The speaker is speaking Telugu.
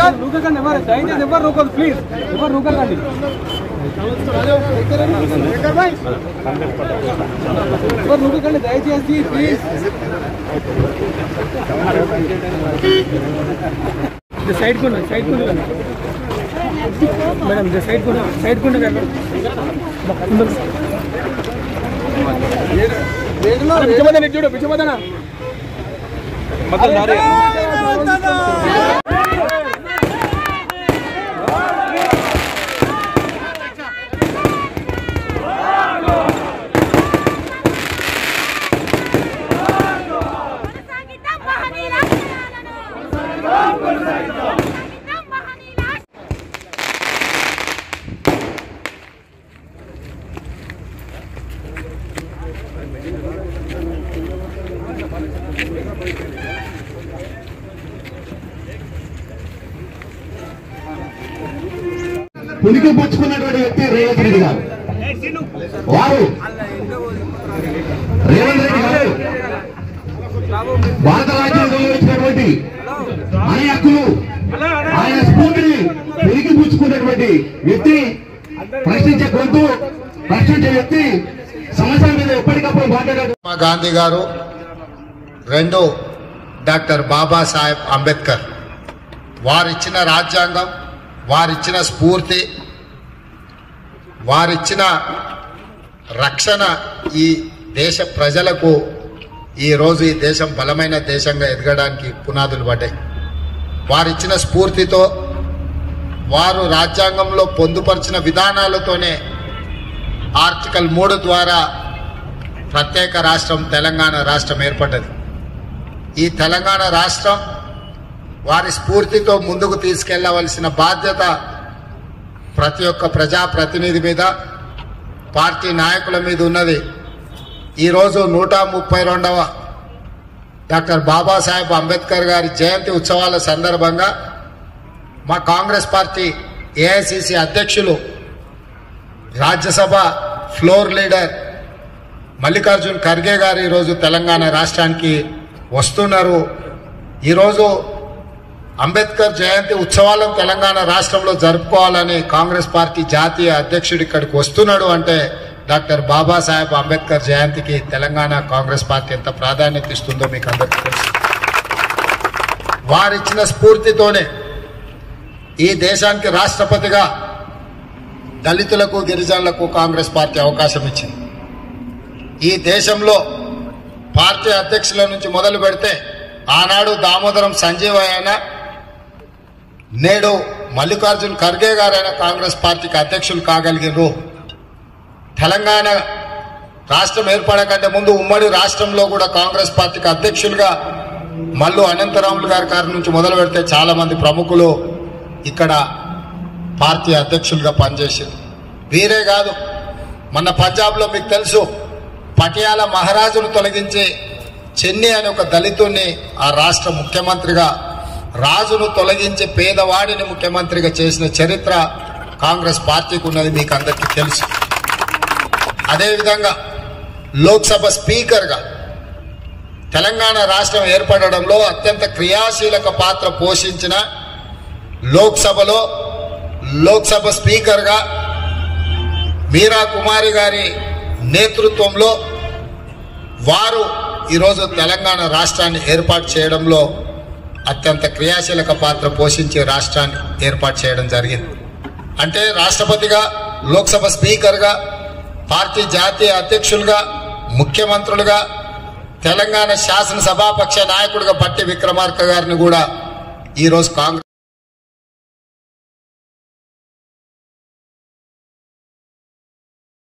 నూకకండి ఎవరు దయచేసి ఎవరు నూకదు ప్లీజ్ ఎవరు నూకకండి ఎవరు నూకకండి దయచేసి ప్లీజ్ సైడ్ కొండ సైడ్ కొండ మేడం సైడ్ కొండ సైడ్ కొండ పిచ్చమదన చూడు పిచ్చమదన కొనసాగిద్దాం మహనీయుల ఆశయాలను. కొనసాగిద్దాం మహనీయుల ఆశ- పులికి పుచ్చుకున్నటువంటి వ్యక్తి రేవంత్ రెడ్డి గారు వారు రేవంత్ రెడ్డి గారు భారత రాజ్యాంగంలో ఇచ్చినటువంటి అనే హక్కులు ఆయన స్ఫూర్తిని పులికి పుచ్చుకున్నటువంటి వ్యక్తి ప్రశ్నించే గొంతు ప్రశ్నించే వ్యక్తి సమస్యల మీద ఎప్పటికప్పుడు మాట్లాడే మహాత్మా గాంధీ గారు రెండు డాక్టర్ బాబాసాహెబ్ అంబేద్కర్ వారిచ్చిన రాజ్యాంగం వారిచ్చిన స్ఫూర్తి వారిచ్చిన రక్షణ ఈ దేశ ప్రజలకు ఈరోజు ఈ దేశం బలమైన దేశంగా ఎదగడానికి పునాదులు పడ్డాయి వారిచ్చిన స్ఫూర్తితో వారు రాజ్యాంగంలో పొందుపరిచిన విధానాలతోనే ఆర్టికల్ మూడు ద్వారా ప్రత్యేక రాష్ట్రం తెలంగాణ రాష్ట్రం ఏర్పడ్డది ఈ తెలంగాణ రాష్ట్రం వారి స్ఫూర్తితో ముందుకు తీసుకెళ్లవలసిన బాధ్యత ప్రతి ఒక్క ప్రజాప్రతినిధి మీద పార్టీ నాయకుల మీద ఉన్నది ఈరోజు నూట ముప్పై రెండవ డాక్టర్ బాబాసాహెబ్ అంబేద్కర్ గారి జయంతి ఉత్సవాల సందర్భంగా మా కాంగ్రెస్ పార్టీ ఏఐసిసి అధ్యక్షులు రాజ్యసభ ఫ్లోర్ లీడర్ మల్లికార్జున్ ఖర్గే గారు ఈరోజు తెలంగాణ రాష్ట్రానికి వస్తున్నారు ఈరోజు అంబేద్కర్ జయంతి ఉత్సవాలను తెలంగాణ రాష్ట్రంలో జరుపుకోవాలని కాంగ్రెస్ పార్టీ జాతీయ అధ్యక్షుడు ఇక్కడికి వస్తున్నాడు అంటే డాక్టర్ బాబాసాహెబ్ అంబేద్కర్ జయంతికి తెలంగాణ కాంగ్రెస్ పార్టీ ఎంత ప్రాధాన్యత ఇస్తుందో మీకు అందరికీ తెలుసు వారిచ్చిన స్ఫూర్తితోనే ఈ దేశానికి రాష్ట్రపతిగా దళితులకు గిరిజనులకు కాంగ్రెస్ పార్టీ అవకాశం ఇచ్చింది ఈ దేశంలో పార్టీ అధ్యక్షుల నుంచి మొదలు పెడితే ఆనాడు దామోదరం సంజీవయ్య అయినా నేడు మల్లికార్జున్ ఖర్గే గారైన కాంగ్రెస్ పార్టీకి అధ్యక్షులు కాగలిగినారు తెలంగాణ రాష్ట్రం ఏర్పడకంటే ముందు ఉమ్మడి రాష్ట్రంలో కూడా కాంగ్రెస్ పార్టీకి అధ్యక్షులుగా మల్లు అనంతరాములు గారి గారి నుంచి మొదలు పెడితే చాలా మంది ప్రముఖులు ఇక్కడ పార్టీ అధ్యక్షులుగా పనిచేశారు వీరే కాదు మన పంజాబ్లో మీకు తెలుసు పటియాల మహారాజును తొలగించి చెన్ని అనే ఒక దళితుణ్ణి ఆ రాష్ట్ర ముఖ్యమంత్రిగా రాజును తొలగించి పేదవాడిని ముఖ్యమంత్రిగా చేసిన చరిత్ర కాంగ్రెస్ పార్టీకి ఉన్నది మీకు అందరికీ తెలుసు అదేవిధంగా లోక్సభ స్పీకర్గా తెలంగాణ రాష్ట్రం ఏర్పడడంలో అత్యంత క్రియాశీలక పాత్ర పోషించిన లోక్సభలో లోక్సభ స్పీకర్గా మీరా కుమారి గారి నేతృత్వంలో వారు ఈరోజు తెలంగాణ రాష్ట్రాన్ని ఏర్పాటు చేయడంలో అత్యంత క్రియాశీలక పాత్ర పోషించి రాష్ట్రాన్ని ఏర్పాటు చేయడం జరిగింది అంటే రాష్ట్రపతిగా లోక్సభ స్పీకర్గా పార్టీ జాతీయ అధ్యక్షులుగా ముఖ్యమంత్రులుగా తెలంగాణ శాసనసభాపక్ష నాయకుడిగా బట్టి విక్రమార్క గారిని కూడా ఈరోజు కాంగ్రెస్